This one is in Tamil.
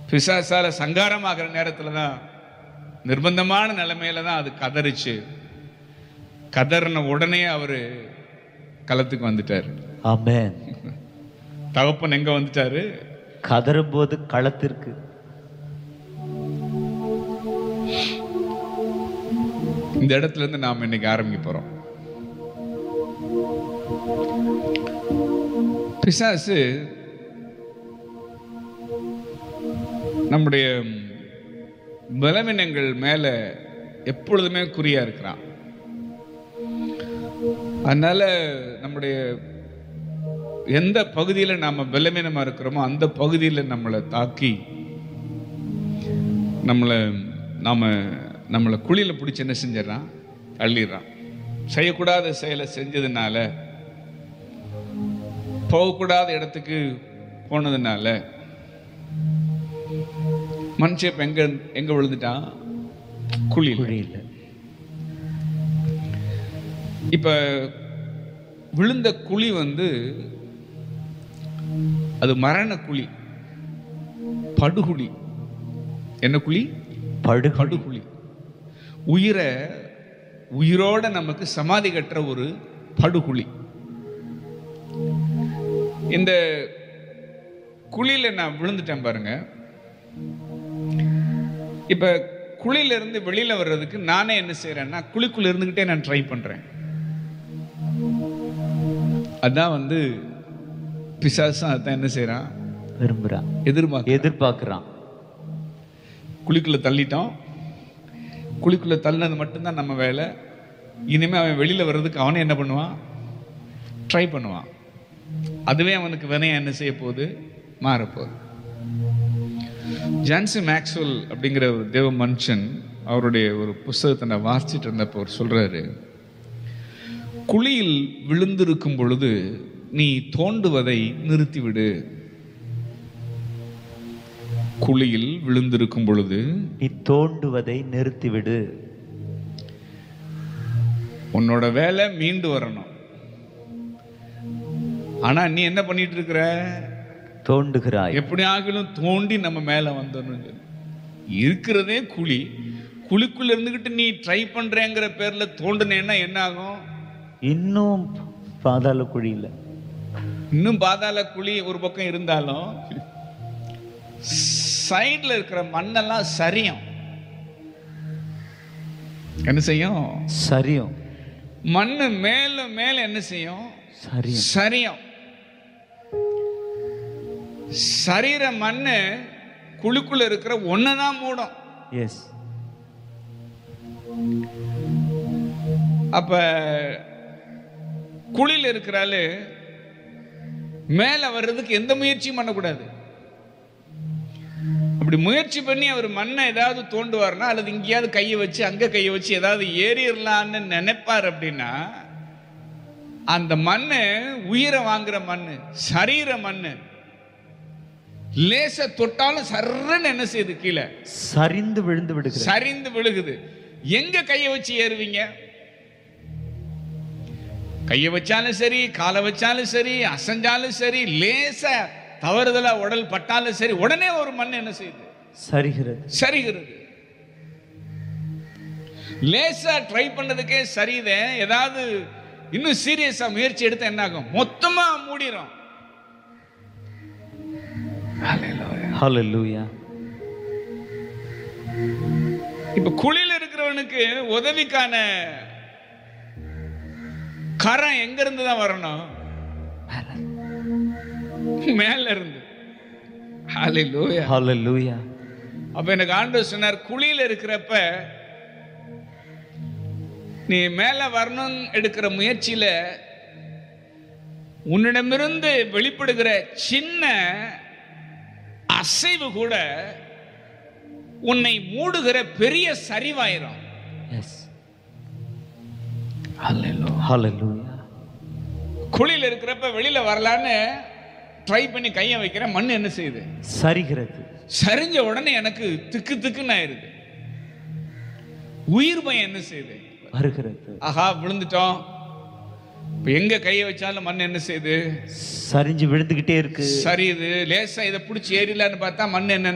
பிசாசால சங்காரமாகிற நேரத்துல தான் நிர்பந்தமான நிலைமையில தான் அது கதறிச்சு கதறின உடனே அவரு களத்துக்கு வந்துட்டார் ஆமென் தகப்பன் எங்க வந்துட்டாரு கதறும்போது களத்திற்கு இந்த இடத்துல இருந்து நாம் இன்னைக்கு ஆரம்பிக்க போறோம் பிசாசு நம்முடைய பலவீனங்கள் மேல எப்பொழுதுமே குறியா இருக்கிறான் அதனால நம்முடைய எந்த பகுதியில் நாம பலவீனமா இருக்கிறோமோ அந்த பகுதியில் நம்மளை தாக்கி நம்மளை நாம நம்மளை குழியில பிடிச்சி என்ன செஞ்சிடறான் தள்ளிடுறான் செய்யக்கூடாத செயலை செஞ்சதுனால போகக்கூடாத இடத்துக்கு போனதுனால மனுஷன் இப்ப எங்க எங்க விழுந்துட்டான் குழியில் குழியில் இப்ப விழுந்த குழி வந்து அது மரண குழி படுகுழி என்ன குழி படுகுழி படுகுழி உயிரை உயிரோட நமக்கு சமாதி கட்டுற ஒரு படுகுழி இந்த குழியில நான் விழுந்துட்டேன் பாருங்க இப்ப குழியில இருந்து வெளியில வர்றதுக்கு நானே என்ன செய்யறேன்னா குழிக்குள்ள இருந்துகிட்டே நான் ட்ரை பண்றேன் அதான் வந்து பிசாசும் அதான் என்ன செய்றான் விரும்புறான் எதிர்பார்க்க எதிர்பார்க்கிறான் குழிக்குள்ள தள்ளிட்டோம் குழிக்குள்ள தள்ளினது மட்டும்தான் நம்ம வேலை இனிமே அவன் வெளியில வர்றதுக்கு அவனே என்ன பண்ணுவான் ட்ரை பண்ணுவான் அதுவே அவனுக்கு வினையா என்ன செய்ய போகுது மாறப்போகுது ஜான்சி மேக்ஸ்வெல் அப்படிங்கிற ஒரு தேவ மனுஷன் அவருடைய ஒரு புஸ்தகத்தை நான் வாசிச்சுட்டு இருந்தப்போ அவர் சொல்றாரு குழியில் விழுந்திருக்கும் பொழுது நீ தோண்டுவதை நிறுத்திவிடு குழியில் விழுந்திருக்கும் பொழுது நீ தோண்டுவதை நிறுத்திவிடு உன்னோட வேலை மீண்டு வரணும் ஆனா நீ என்ன பண்ணிட்டு இருக்கிற தோண்டுகிறாய் எப்படி ஆகிலும் தோண்டி நம்ம மேல வந்துடணும் சொல்லி. இருக்கிறதே குழி குழிக்குள்ள இருந்துகிட்டு நீ ட்ரை பண்றேங்கிற பேர்ல தோண்டுனேன்னா என்ன ஆகும் இன்னும் பாதாள குழியில இன்னும் பாதாள குழி ஒரு பக்கம் இருந்தாலும் சைடுல இருக்கிற மண்ணெல்லாம் சரியும் என்ன செய்யும் சரியும் மண்ணு மேல மேல என்ன செய்யும் சரியும் சரியும் சரீர மண்ணு குழிக்குள்ள இருக்கிற ஒன்னதான் மூடும் எஸ் அப்ப குழியில் இருக்கிறாள் மேல வர்றதுக்கு எந்த முயற்சியும் பண்ணக்கூடாது அப்படி முயற்சி பண்ணி அவர் மண்ணை ஏதாவது தோண்டுவார்னா அல்லது இங்கேயாவது கையை வச்சு அங்க கையை வச்சு ஏதாவது ஏறிடலான்னு நினைப்பார் அப்படின்னா அந்த மண்ணு உயிரை வாங்குற மண்ணு சரீர மண்ணு லேச தொட்டாலும் சர்றன்னு என்ன செய்யுது கீழே சரிந்து விழுந்து விடுகிறது சரிந்து விழுகுது எங்க கையை வச்சு ஏறுவீங்க கையை வச்சாலும் சரி காலை வச்சாலும் சரி அசைஞ்சாலும் சரி லேசா தவறுதலா உடல் பட்டாலும் சரி உடனே ஒரு மண் என்ன செய்யுது சரிகிறது சரிகிறது லேசா ட்ரை பண்ணதுக்கே சரிதே ஏதாவது இன்னும் சீரியஸா முயற்சி எடுத்தா என்ன ஆகும் மொத்தமா மூடிரும் ஹalleluya இப்ப குழியில் இருக்கிறவனுக்கு உதவிக்கான கரம் எங்க இருந்து தான் வரணும் மேல இருந்து ஹalleluya ஹalleluya அப்ப எனக்கு ஆண்டவர் சொன்னார் குழியில இருக்கிறப்ப நீ மேல வரணும் எடுக்கிற முயற்சியில உன்னிடமிருந்து வெளிப்படுகிற சின்ன அசைவு கூட உன்னை மூடுகிற பெரிய சரிவாயிரும் எஸ் ஹalleluya குழியில் இருக்கிறப்ப வெளியில வரலான்னு ட்ரை பண்ணி கையை வைக்கிறேன் மண் என்ன செய்யுது சரிகிறது சரிஞ்ச உடனே எனக்கு திக்கு திக்குன்னு ஆயிருது உயிர் பயம் என்ன செய்யுது வருகிறது ஆஹா விழுந்துட்டோம் இப்ப எங்க கையை வச்சாலும் மண் என்ன செய்யுது சரிஞ்சு விழுந்துகிட்டே இருக்கு சரியுது லேசா இதை பிடிச்சி ஏறிலான்னு பார்த்தா மண் என்ன